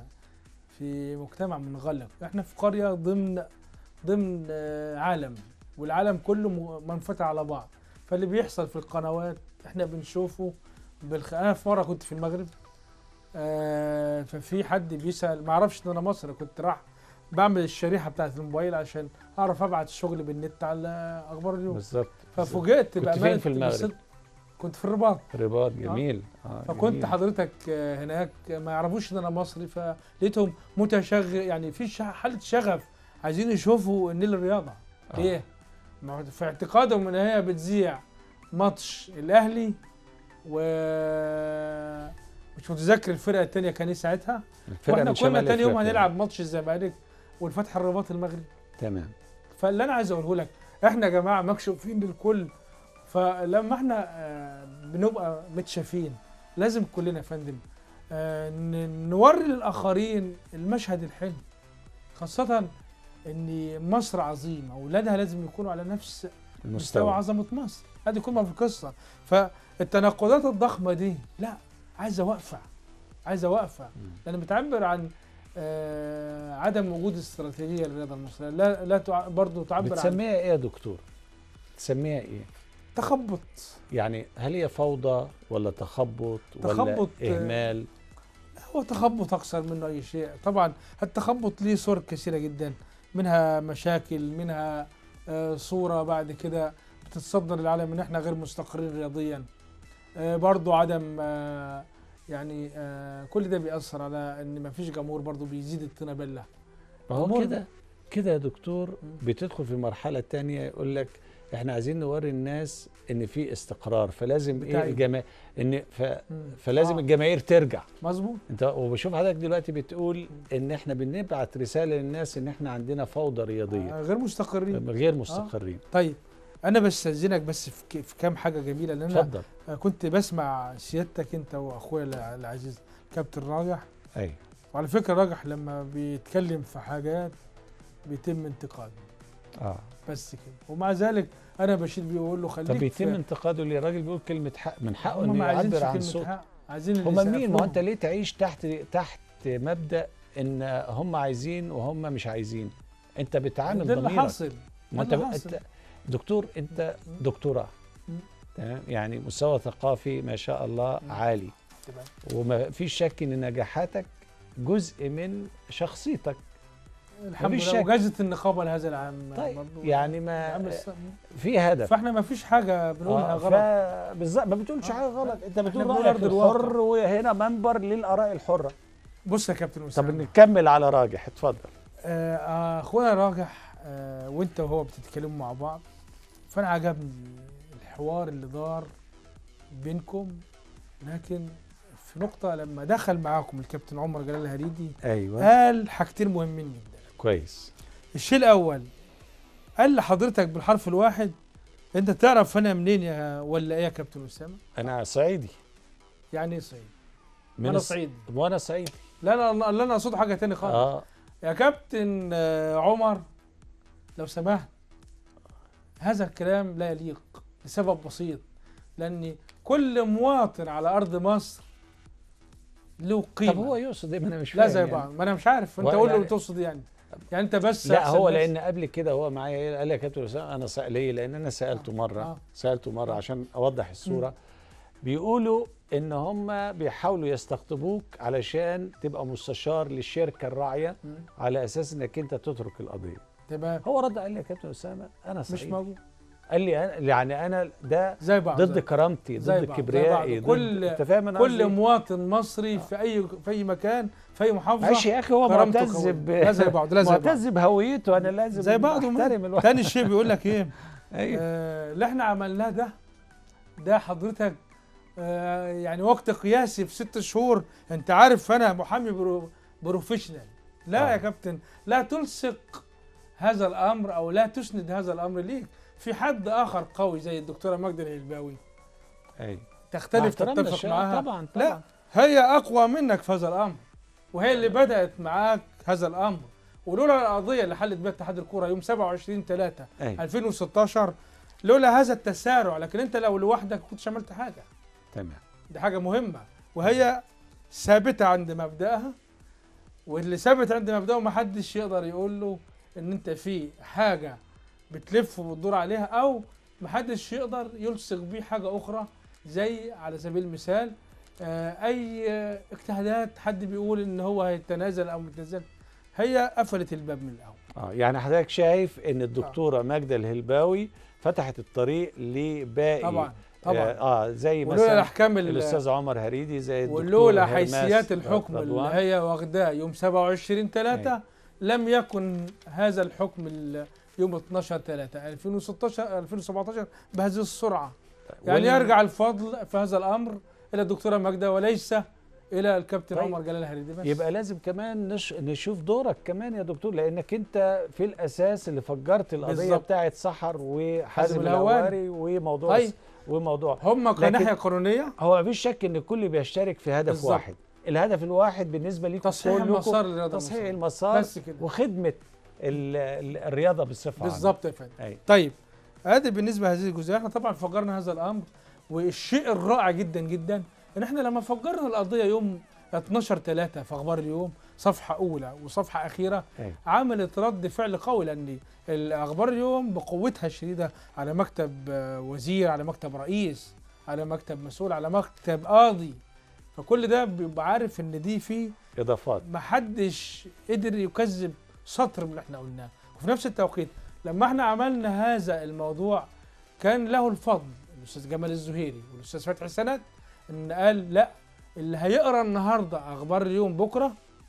في مجتمع منغلق احنا في قريه ضمن ضمن آه، عالم والعالم كله م- منفتح على بعض فاللي بيحصل في القنوات احنا بنشوفه بالخ... انا في مره كنت في المغرب آه ففي حد بيسال ما اعرفش ان انا مصري كنت راح بعمل الشريحه بتاعت الموبايل عشان اعرف ابعت الشغل بالنت على اخبار اليوم بالظبط ففوجئت كنت بأمانة فين في المغرب؟ بالصدق كنت في الرباط رباط جميل آه. فكنت جميل. حضرتك آه، هناك ما يعرفوش ان انا مصري فلقيتهم متشغل يعني في شع- حاله شغف عايزين يشوفوا النيل الرياضه آه. ليه؟ ما هو في اعتقادهم ان هي بتذيع ماتش الاهلي و مش متذكر الفرقه الثانيه كان ايه ساعتها الفرقة واحنا من كنا شمال تاني يوم أفريقيا. هنلعب ماتش الزمالك والفتح الرباط المغربي تمام فاللي انا عايز اقوله لك احنا يا جماعه مكشوفين للكل فلما احنا آه، بنبقى متشافين لازم كلنا يا فندم آه، ن- نوري للاخرين المشهد الحلو خاصه ان مصر عظيمه واولادها لازم يكونوا على نفس مستوى المستوى عظمه مصر هذه كل ما في القصه فالتناقضات الضخمه دي لا عايزه وقفه عايزه وقفه مم. لان بتعبر عن آه، عدم وجود استراتيجيه للرياضه المصريه لا لا تع... برضه تعبر عن بتسميها ايه يا دكتور تسميها ايه تخبط يعني هل هي فوضى ولا تخبط ولا تخبط، آه، اهمال هو تخبط اكثر منه اي شيء طبعا التخبط ليه صور كثيره جدا منها مشاكل منها آه، صوره بعد كده بتتصدر العالم ان احنا غير مستقرين رياضيا آه، برضو عدم آه، يعني آه، كل ده بيأثر على ان ما فيش جمهور برضو بيزيد الطينه بله ما هو أمور كده كده يا دكتور مم. بتدخل في مرحله تانية يقول لك احنا عايزين نوري الناس ان في استقرار فلازم ايه بتاعي. الجماهير ان ف... مم. فلازم آه. الجماهير ترجع مظبوط انت وبشوف حضرتك دلوقتي بتقول ان احنا بنبعت رساله للناس ان احنا عندنا فوضى رياضيه آه، غير مستقرين غير مستقرين طيب انا بستاذنك بس في ك- في كام حاجه جميله لان انا اتفضل كنت بسمع سيادتك انت واخويا الع- العزيز كابتن راجح ايوه وعلى فكره راجح لما بيتكلم في حاجات بيتم انتقاده اه بس كده ومع ذلك انا بشير بيه واقول له خليك طب بيتم في- انتقاده ليه الراجل بيقول كلمه حق من حقه هم انه ما عايزينش يعبر عن كلمة صوت حق عايزين اللي هم مين ما هو يسقفوهم. انت ليه تعيش تحت تحت مبدا ان هم عايزين وهم مش عايزين انت بتعامل ده اللي ضميرك حاصل ما انت, ده اللي ب... حاصل. انت دكتور انت دكتوراه مم. تمام يعني مستوى ثقافي ما شاء الله مم. عالي تمام. وما فيش شك ان نجاحاتك جزء من شخصيتك الحمد مفيش لله شك. وجائزه النقابه لهذا العام طيب برضو يعني العام ما الس- في هدف فاحنا ما فيش حاجه بنقولها آه، غلط ف- بالظبط ما بتقولش آه، حاجه غلط انت إحنا بتقول بنقول رايك أرض الواقع. الحر وهنا منبر للاراء الحره بص يا كابتن طب اسامه نكمل على راجح اتفضل آه، آه، اخونا راجح آه وانت وهو بتتكلموا مع بعض فانا عجبني الحوار اللي دار بينكم لكن في نقطة لما دخل معاكم الكابتن عمر جلال الهريدي ايوه قال حاجتين مهمين جدا كويس الشيء الأول قال لحضرتك بالحرف الواحد أنت تعرف أنا منين يا ولا إيه يا كابتن أسامة؟ انا صعيدي يعني إيه صعيدي؟ من أنا الص- صعيدي وانا صعيدي لا لا لا لا، أنا أقصد حاجة تاني خالص اه يا كابتن آه، عمر لو سمحت هذا الكلام لا يليق لسبب بسيط لأن كل مواطن على أرض مصر له قيمة طب هو يقصد ايه ما انا مش لا فاهم زي يعني. بعض ما أنا مش عارف أنت هو قول له يعني- اللي تقصد يعني يعني أنت بس لا أحسن هو ناس. لان قبل كده هو معايا إيه؟ قال لي يا كابتن اسامه انا صع... ليه لان انا سالته مره آه. سالته مره عشان اوضح الصوره بيقولوا ان هم بيحاولوا يستقطبوك علشان تبقى مستشار للشركه الراعيه مم. على اساس انك انت تترك القضيه تمام هو رد قال لي يا كابتن اسامه انا مش صعيدي موجود قال لي أنا يعني انا ده زي بعض ضد زي كرامتي زي ضد بعض، زي كبريائي بعض. ضد كل- انت فاهم انا كل قصدي؟ مواطن مصري في اي في اي مكان في اي محافظه ماشي يا اخي هو كرامته معتز قوية. ب لا زي بعض لا زي بعض معتز بهويته انا لازم زي بعض وما- احترم الواحد تاني شيء بيقول لك ايه ايوه آه، اللي احنا عملناه ده ده حضرتك آه، يعني وقت قياسي في ست شهور انت عارف انا محامي برو بروفيشنال لا آه. يا كابتن لا تلصق هذا الامر او لا تسند هذا الامر ليك في حد اخر قوي زي الدكتوره ماجدة الهلباوي ايوه تختلف احترمنا تتفق الشيء. معاها طبعا لا. طبعا هي اقوى منك في هذا الامر وهي اللي بدات معاك هذا الامر ولولا القضيه اللي حلت بها اتحاد الكوره يوم 27 3 ايوه 2016 لولا هذا التسارع لكن انت لو لوحدك كنتش عملت حاجه تمام دي حاجه مهمه وهي ثابته عند مبداها واللي ثابت عند مبداه ما حدش يقدر يقول له ان انت في حاجه بتلف وبتدور عليها او ما حدش يقدر يلصق بيه حاجه اخرى زي على سبيل المثال آه، اي آه، اجتهادات حد بيقول ان هو هيتنازل او متنازل هي قفلت الباب من الاول اه يعني حضرتك شايف ان الدكتوره ماجده الهلباوي فتحت الطريق لباقي طبعا طبعا اه, آه زي ولولا مثلا الاحكام ال- الاستاذ عمر هريدي زي الدكتور ولولا هرماس حيثيات الحكم اللي رضوان. هي واخداه يوم 27 3 لم يكن هذا الحكم ال- يوم 12 3 2016 2017 بهذه السرعه يعني وال- يرجع الفضل في هذا الامر الى الدكتوره ماجده وليس الى الكابتن طيب. عمر جلال هريدي بس يبقى لازم كمان نش... نشوف دورك كمان يا دكتور لانك انت في الاساس اللي فجرت القضيه بالظبط. بتاعت سحر وحازم حازم الهواري. الهواري وموضوع طيب. وموضوع هم لكن- كناحيه قانونيه هو مفيش شك ان الكل بيشترك في هدف بالظبط. واحد الهدف الواحد بالنسبه ليكم تصحيح كلكم المسار للرياضه تصحيح المصرية. المسار بس كده وخدمه ال... ال... الرياضه بصفه عامه بالظبط يا فندم ايوه طيب ادي بالنسبه لهذه الجزئيه احنا طبعا فجرنا هذا الامر والشيء الرائع جدا جدا ان احنا لما فجرنا القضيه يوم 12 3 في اخبار اليوم صفحه اولى وصفحه اخيره ايوه عملت رد فعل قوي لان الاخبار اليوم بقوتها الشديده على مكتب آه، وزير على مكتب رئيس على مكتب مسؤول على مكتب قاضي فكل ده بيبقى عارف ان دي فيه اضافات محدش قدر يكذب سطر من اللي احنا قلناه وفي نفس التوقيت لما احنا عملنا هذا الموضوع كان له الفضل الاستاذ جمال الزهيري والاستاذ فتحي السند ان قال لا اللي هيقرا النهارده اخبار اليوم بكره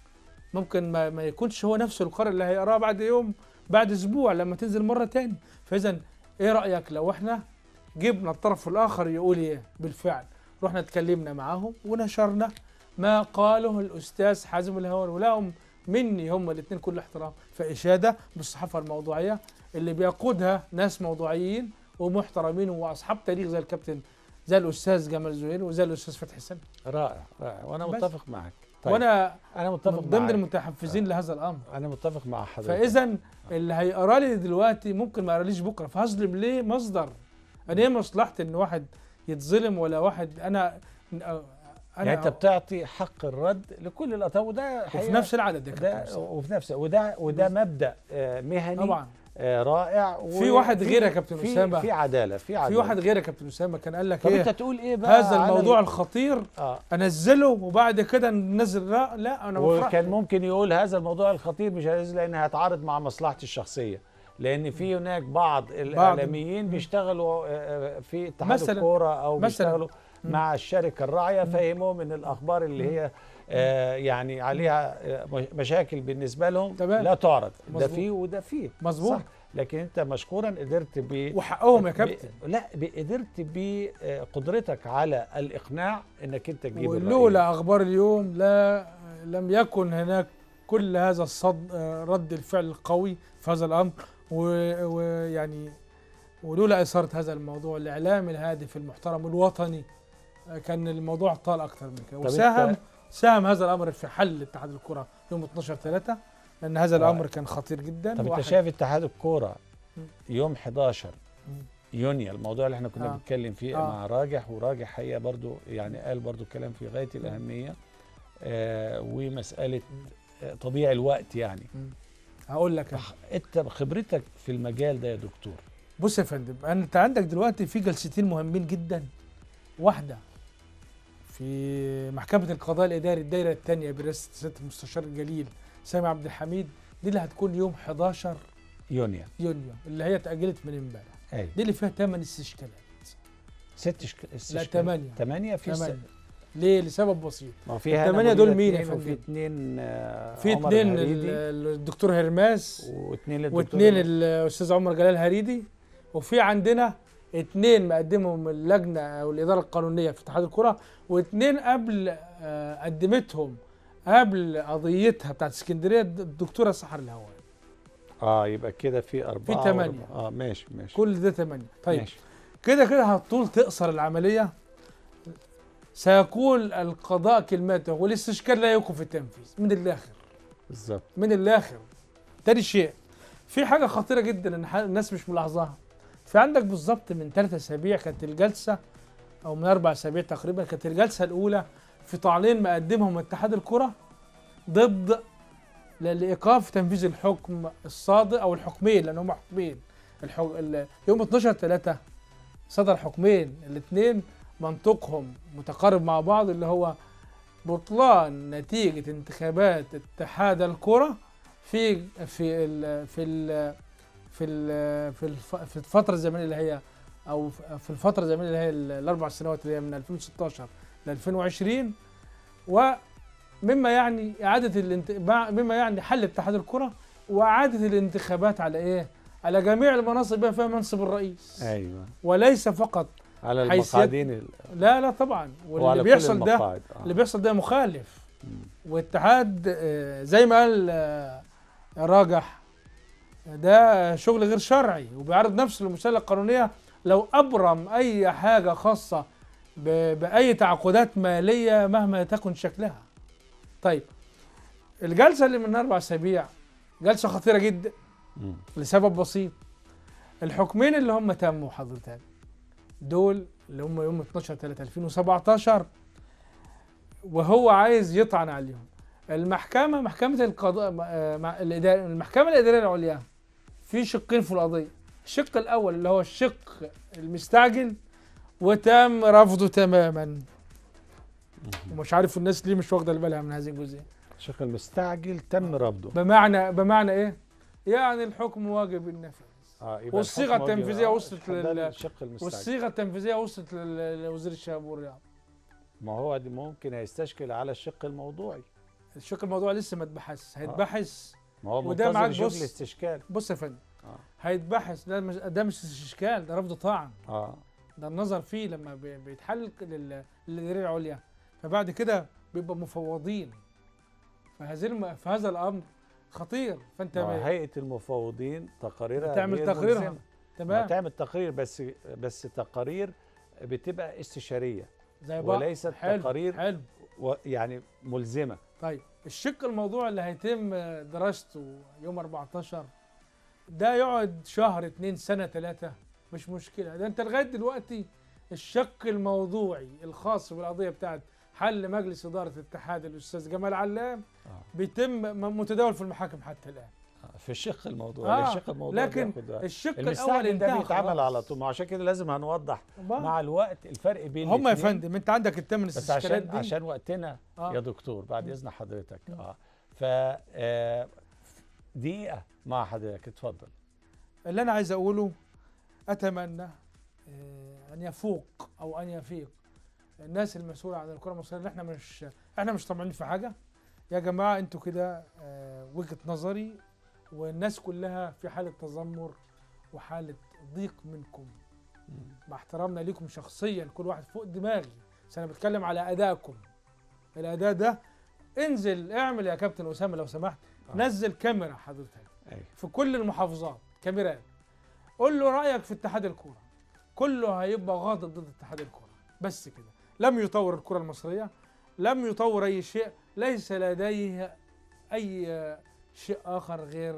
ممكن ما, ما يكونش هو نفسه القارئ اللي هيقراه بعد يوم بعد اسبوع لما تنزل مره تاني فاذا ايه رايك لو احنا جبنا الطرف الاخر يقول ايه بالفعل رحنا اتكلمنا معاهم ونشرنا ما قاله الاستاذ حازم الهواري ولهم مني هم الاثنين كل احترام فاشاده بالصحافه الموضوعيه اللي بيقودها ناس موضوعيين ومحترمين واصحاب تاريخ زي الكابتن زي الاستاذ جمال زهير وزي الاستاذ فتحي السن رائع رائع وانا بس. متفق معك طيب. وانا انا من متفق ضمن معك المتحفزين لهذا الامر انا متفق مع حضرتك فاذا اللي هيقرا لي دلوقتي ممكن ما يقراليش بكره فهظلم ليه مصدر انا ايه مصلحتي ان واحد يتظلم ولا واحد انا انا يعني انت بتعطي حق الرد لكل الاطراف وده وفي حقيقة نفس العدد يا ده كابتن أسامة. وفي نفس وده وده مبدا آه، مهني طبعا آه، رائع في واحد غير يا كابتن في أسامة. في عداله في عداله في واحد غير يا كابتن اسامه كان قال لك طب انت ايه تقول ايه بقى هذا عن الموضوع ال- الخطير اه انزله وبعد كده ننزل لا, لا انا بفرح وكان ممكن يقول هذا الموضوع الخطير مش هينزل لان هيتعارض مع مصلحتي الشخصيه لان في هناك بعض الاعلاميين بيشتغلوا آه، في اتحاد مثلاً- الكوره او مثلاً. بيشتغلوا مم. مع الشركه الراعيه فهموهم ان الاخبار اللي هي آه يعني عليها آه، مش- مشاكل بالنسبه لهم تمام. لا تعرض ده مظبوط. فيه وده فيه مظبوط. صح لكن انت مشكورا قدرت ب وحقهم يا ب- كابتن لا ب- قدرت بقدرتك على الاقناع انك انت تجيب الرأي. ولولا اخبار اليوم لا لم يكن هناك كل هذا الصد آه، رد الفعل القوي في هذا الامر و- ويعني ولولا اثاره هذا الموضوع الاعلام الهادف المحترم الوطني آه، كان الموضوع طال اكثر من كده طب وساهم أنت- ساهم هذا الامر في حل اتحاد الكره يوم 12 3 لان هذا آه. الامر كان خطير جدا طب انت واحد- شايف اتحاد الكوره مم. يوم 11 مم. يونيو الموضوع اللي احنا كنا آه. بنتكلم فيه آه. مع راجح وراجح حقيقه برضو يعني قال برضو كلام في غايه الاهميه آه ومساله آه تضييع الوقت يعني هقول لك أنا. انت بخبرتك في المجال ده يا دكتور بص يا فندم انت عندك دلوقتي في جلستين مهمين جدا واحده في محكمه القضاء الاداري الدائره الثانيه برئاسه سياده المستشار الجليل سامي عبد الحميد دي اللي هتكون يوم 11 يونيو يونيو اللي هي اتاجلت من امبارح ايوه دي اللي فيها ثمان استشكالات ست شك... لا ثمانيه ثمانية في س... ثمانيه ليه لسبب بسيط ما هو في هنا الثمانية مدير دول مين يا اتنين وفي فندم؟ اثنين آه في عمر اثنين الهريدي الدكتور هرماس واثنين للدكتور واثنين الاستاذ عمر جلال هريدي وفي عندنا اثنين مقدمهم اللجنه او الاداره القانونيه في اتحاد الكره واثنين قبل آه، قدمتهم قبل قضيتها بتاعت اسكندريه الدكتوره سحر الهوان اه يبقى كده في أربعة في تمانية. وأربعة. اه ماشي ماشي كل ده ثمانيه طيب ماشي. كده كده هتطول تقصر العمليه سيكون القضاء كلماته والاستشكال لا يوقف التنفيذ من الاخر بالظبط من الاخر تاني شيء في حاجه خطيره جدا ان ح- الناس مش ملاحظاها في عندك بالظبط من ثلاثة اسابيع كانت الجلسه او من اربع اسابيع تقريبا كانت الجلسه الاولى في تعليق مقدمهم اتحاد الكره ضد ل- لايقاف تنفيذ الحكم الصادر او الحكمين لان هم حكمين الحك... ال- يوم 12 3 صدر حكمين الاثنين منطقهم متقارب مع بعض اللي هو بطلان نتيجة انتخابات اتحاد الكرة في في ال في ال في ال في, الف في الفترة الزمنية اللي هي أو في الفترة الزمنية اللي هي ال- الأربع سنوات اللي هي من 2016 ل 2020 ومما يعني إعادة الانت... مع- مما يعني حل اتحاد الكرة وإعادة الانتخابات على إيه؟ على جميع المناصب بما فيها منصب الرئيس ايوه وليس فقط على حيثيات- المقاعدين ال- لا لا طبعا وعلى واللي كل بيحصل ده المقاعد آه. اللي بيحصل ده مخالف مم. واتحاد آه، زي ما قال آه، راجح ده شغل غير شرعي وبيعرض نفسه للمسألة القانونية لو أبرم أي حاجة خاصة ب- بأي تعاقدات مالية مهما تكن شكلها طيب الجلسة اللي من أربع أسابيع جلسة خطيرة جدا مم. لسبب بسيط الحكمين اللي هم تموا حضرتك دول اللي هم يوم 12 3 2017 وهو عايز يطعن عليهم المحكمة محكمة القضاء آه، مع- الإدارة المحكمة الإدارية العليا في شقين في القضية الشق الأول اللي هو الشق المستعجل وتم رفضه تماما ومش عارف الناس ليه مش واخدة بالها من هذه الجزئية الشق المستعجل تم رفضه بمعنى بمعنى إيه؟ يعني الحكم واجب النفاذ اه يبقى والصيغة الحكم واجب. التنفيذية آه، وصلت ده لل- الشق المستعجل والصيغه التنفيذيه وصلت لل- لوزير الشباب والرياضه ما هو دي ممكن هيستشكل على الشق الموضوعي الشق الموضوع لسه ما اتبحث هيتبحث ما هو وده منتظر معاك شغل بص. استشكال بص يا فندم اه هيتبحث ده مش ده مش استشكال ده رفض طعن اه ده النظر فيه لما بي- بيتحل لل- للاداريه العليا فبعد كده بيبقى مفوضين فهذه الم... فهذا الامر خطير فانت ما ب- هيئه المفوضين تقاريرها بتعمل غير تقريرها. ملزمة. ما تمام تعمل تقرير بس بس تقارير بتبقى استشاريه زي بعض وليست حلو تقارير حلو و- يعني ملزمه طيب الشق الموضوع اللي هيتم دراسته يوم 14 ده يقعد شهر اتنين سنة ثلاثة مش مشكلة ده انت لغاية دلوقتي الشق الموضوعي الخاص بالقضية بتاعت حل مجلس إدارة الاتحاد الأستاذ جمال علام آه. بيتم م- متداول في المحاكم حتى الآن آه، في الشق الموضوع آه، الشق الموضوع لكن بياخد وقت. الشق الأول المستعجل ده انتهى بيتعمل خلاص. على طول ما عشان كده لازم هنوضح مع الوقت الفرق بين هم يا الاتنين. فندم انت عندك الثمن بس استشكالات عشان دي عشان وقتنا آه. يا دكتور بعد اذن حضرتك مم. اه ف آه، دقيقه مع حضرتك اتفضل اللي انا عايز اقوله اتمنى آه، ان يفوق او ان يفيق الناس المسؤوله عن الكره المصريه اللي احنا مش احنا مش طمعانين في حاجه يا جماعه انتوا كده آه، وجهه نظري والناس كلها في حاله تذمر وحاله ضيق منكم مع احترامنا ليكم شخصيا كل واحد فوق دماغي بس انا بتكلم على ادائكم الاداء ده انزل اعمل يا كابتن اسامه لو سمحت آه. نزل كاميرا حضرتك أيوة. في كل المحافظات كاميرات قول له رايك في اتحاد الكوره كله هيبقى غاضب ضد اتحاد الكوره بس كده لم يطور الكره المصريه لم يطور اي شيء ليس لديه اي شيء اخر غير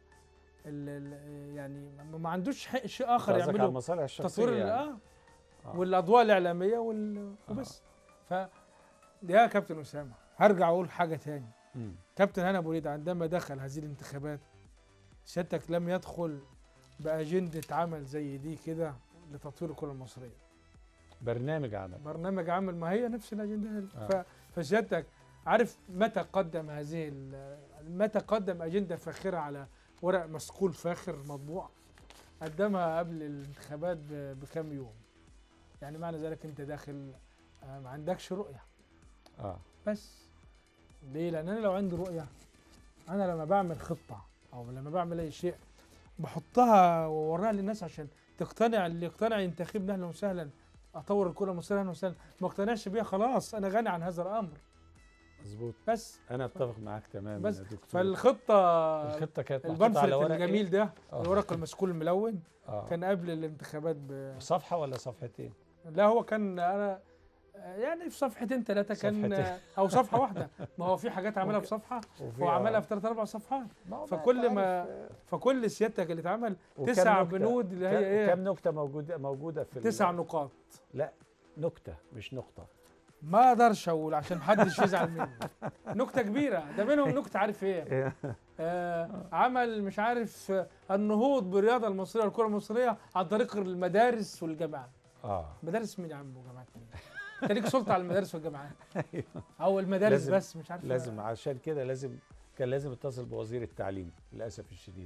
ال ال يعني ما- ما عندوش حق- شيء اخر قصدك على يعمله المصالح الشخصيه تطوير ال- يعني. اه آه. والاضواء الاعلاميه وال... وبس ف يا كابتن اسامه هرجع اقول حاجه تاني مم. كابتن هنا ابو ريد عندما دخل هذه الانتخابات سيادتك لم يدخل باجنده عمل زي دي كده لتطوير الكره المصريه برنامج عمل برنامج عمل ما هي نفس الاجنده آه. ف... فسيادتك عارف متى قدم هذه ال- متى قدم اجنده فاخره على ورق مسقول فاخر مطبوع قدمها قبل الانتخابات ب- بكام يوم يعني معنى ذلك انت داخل آه، ما عندكش رؤيه اه بس ليه لان انا لو عندي رؤيه انا لما بعمل خطه او لما بعمل اي شيء بحطها واوريها للناس عشان تقتنع اللي يقتنع ينتخبني اهلا وسهلا اطور الكره المصريه اهلا وسهلا ما اقتنعش بيها خلاص انا غني عن هذا الامر مظبوط بس انا اتفق معاك تماما بس يا دكتور فالخطه الخطه كانت محطوطه على البنفلت ورق الجميل ده آه. الورق المسكول الملون آه. كان قبل الانتخابات ب... صفحه ولا صفحتين لا هو كان انا يعني في صفحتين ثلاثة كان صفحتين. أو صفحة واحدة ما هو في حاجات عملها ممكن. بصفحة وفي- هو عملها في ثلاث أربع صفحات ما هو فكل أنت ما- عارف، آه، فكل سيادتك اللي اتعمل وكم تسع نكتة- بنود اللي كم- هي ايه كم نكته موجوده موجوده في ال- تسع نقاط لا نكته مش نقطه ما اقدرش اقول عشان محدش يزعل مني نكته كبيره ده منهم نكته عارف ايه آه عمل مش عارف آه، النهوض بالرياضه المصريه والكره المصريه عن طريق المدارس والجامعات اه مدارس مين يا عم وجامعات مين انت ليك سلطه على المدارس والجامعات او المدارس لازم- بس مش عارف لازم عشان كده لازم كان لازم اتصل بوزير التعليم للاسف الشديد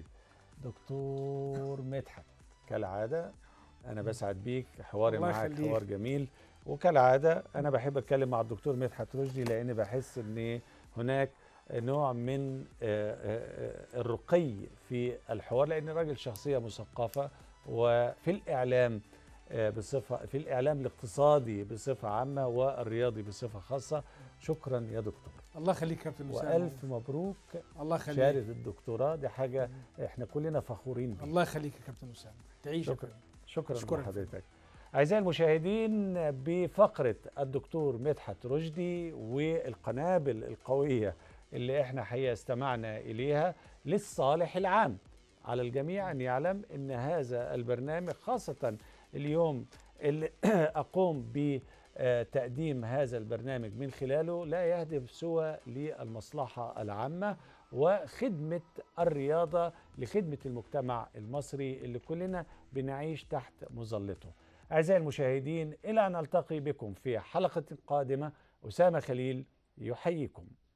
دكتور مدحت كالعاده انا بسعد بيك حواري الله معاك يخليك. حوار جميل وكالعاده انا بحب اتكلم مع الدكتور مدحت رشدي لان بحس ان هناك نوع من آه، آه، الرقي في الحوار لان الراجل شخصيه مثقفه وفي الاعلام آه، بصفه في الاعلام الاقتصادي بصفه عامه والرياضي بصفه خاصه شكرا يا دكتور الله يخليك يا كابتن اسامه والف مبروك الله يخليك شهاده الدكتوراه دي حاجه احنا كلنا فخورين بيها الله يخليك يا كابتن اسامه تعيش يا شكرا. كابتن. شكرا أشكرك. لحضرتك اعزائي المشاهدين بفقره الدكتور مدحت رشدي والقنابل القويه اللي احنا حقيقه استمعنا اليها للصالح العام على الجميع ان يعلم ان هذا البرنامج خاصه اليوم اللي اقوم بتقديم هذا البرنامج من خلاله لا يهدف سوى للمصلحه العامه وخدمه الرياضه لخدمه المجتمع المصري اللي كلنا بنعيش تحت مظلته. اعزائي المشاهدين الى ان نلتقي بكم في حلقه قادمه اسامه خليل يحييكم.